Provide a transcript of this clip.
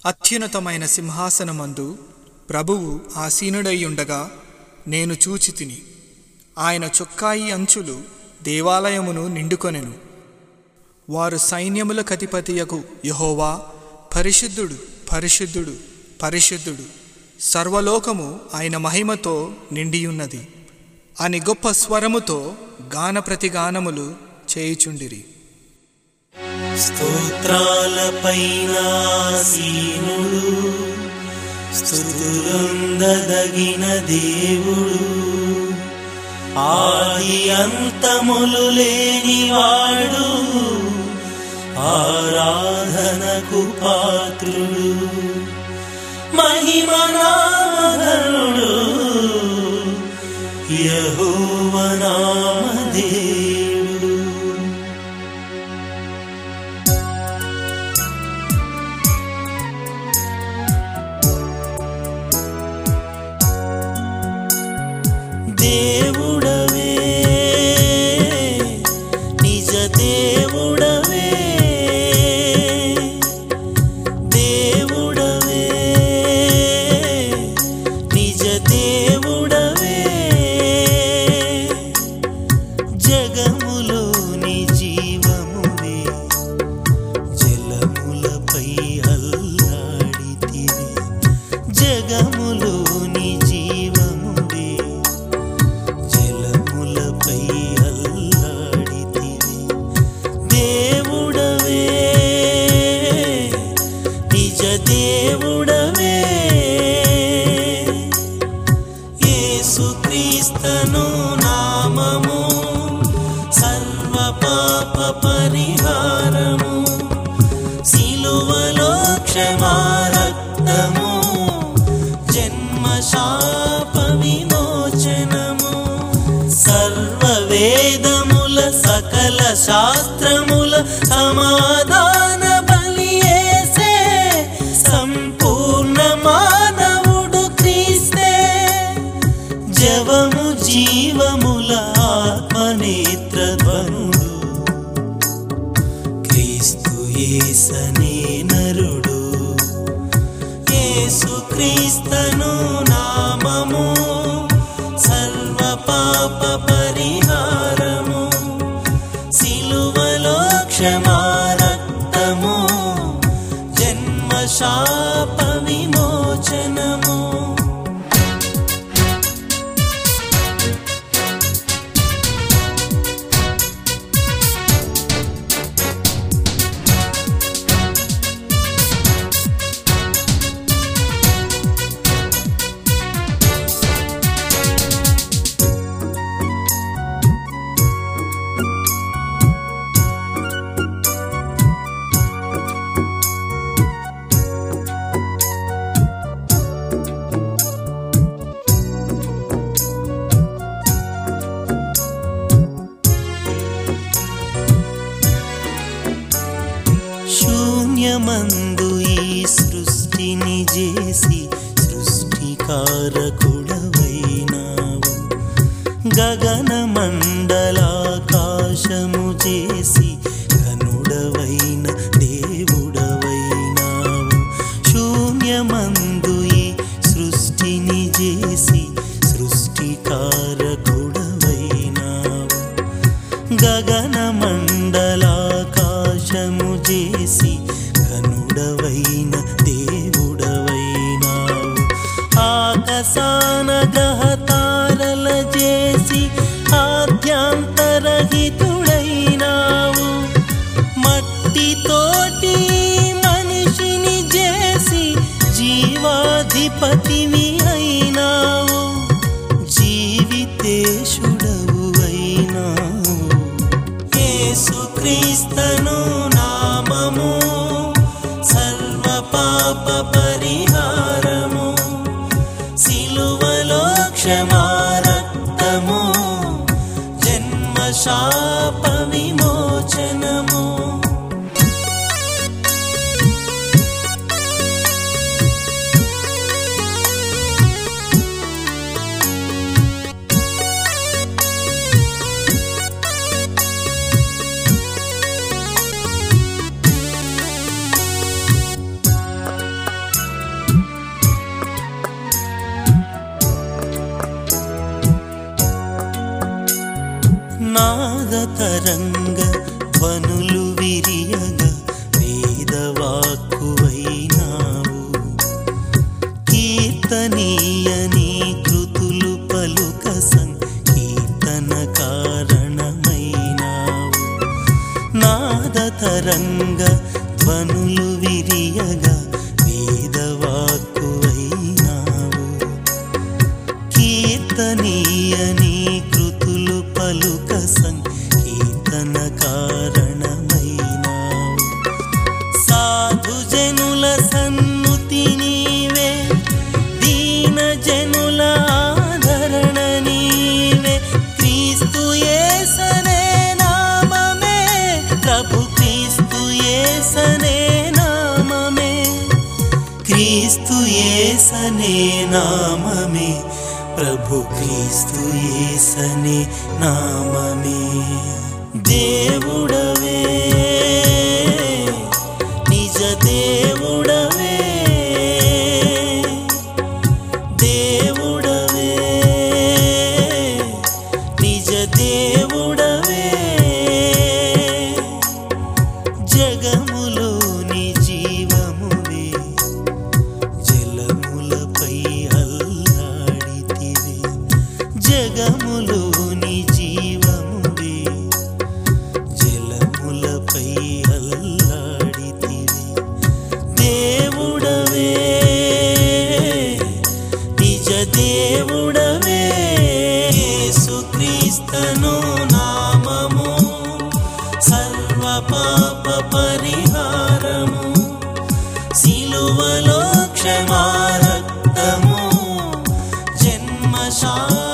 అత్యున్నతమైన సింహాసనమందు ప్రభువు ఆసీనుడైయుండగా నేను చూచి తిని ఆయన చొక్కాయి అంచులు దేవాలయమును నిండుకొనెను వారు సైన్యముల కధిపతియకు యహోవా పరిశుద్ధుడు పరిశుద్ధుడు పరిశుద్ధుడు సర్వలోకము ఆయన మహిమతో నిండియున్నది అని గొప్ప స్వరముతో గాన ప్రతిగానములు చేయుచుండిరి స్తోత్రాలపైన సీనుడు స్థుతులందదగిన దేవుడు ఆది అంతములు లేనివాడు ఆరాధనకు పాత్రుడు మహిమనామధనుడు యహోవనామదేవుడు దేవుడవే నిజ దేవుడవే దేవుడవే నిజ దేవుడవే జగములోని జీవమువే జలములపై అల్లాడితివే జగములోని జీవమువే జలములపై అల్లాడితివి దేవుడవే నిజ దేవుడవే యేసుక్రీస్తను నామము సర్వ పాప పరిహారము సిలువలో క్షమా రక్తము జన్మ శాప విమోచనము సర్వ వేదముల సకల శాస్త్రముల సమాధాన బలియేసే సంపూర్ణ మానవుడు క్రీస్తే జవము జీవముల ఆత్మనేత్రధ్వనుడు క్రీస్తు యేసనే నరుడు యేసు క్రీస్తను నామము సర్వ పాప పరిహారము సిలువలో క్షమా రక్తము జన్మ శాప విమోచనము శూన్యమందు ఈ సృష్టిని చేసి సృష్టికారకుడవైనావు గగన మండలాకాశము చేసి ఘనుడవైన దేవుడవైనావు శూన్యమందు ఈ సృష్టిని చేసి సృష్టికారకుడవైనావు గగన మండలాకాశము చేసి ఘనుడవైన దేవుడవైనావు ఆకాశాన గ్రహతారల చేసి ఆద్యాంతరహితుడైనావు మట్టితోటి మనిషిని చేసి జీవాధిపతివి అయినావు జీవితేశుడవు అయినావు యేసుక్రీస్తను నామము సర్వ పాప పరిహారము సిలువలో క్షమా రక్తము జన్మ శాప విమోచనము నాదతరంగ ధ్వనులు విరియగా వేదవాక్కువైనావు కీర్తనీయని కృతులు పలుక సంకీర్తన కారణమైనావు నాదతరంగ ధ్వనులు విరియగా వేదవాక్కువైనావు కీర్తనీయని కృతులు పలుక సంకీర్తన కారణమైనావు సాధు జనుల సన్నుతి నీవే దీన జనుల ఆదరణ నీవే క్రీస్తు యేసనే నామమే ప్రభు క్రీస్తు యేసనే నామమే క్రీస్తు యేసనే నామమే ప్రభు క్రీస్తు యేసనే నామమే దేవుడవే నిజ దేవుడవే దేవుడవే నిజ దేవుడవే జగములోని జీవమువే జలములపై అల్లాడితివే జగములోని జీవమువే జలములపై అల్లాడితివే దేవుడవే నిజ దేవుడవే యేసుక్రీస్తను నామము సర్వ పాప పరిహారము సిలువలో క్షమారక్తము జన్మ శా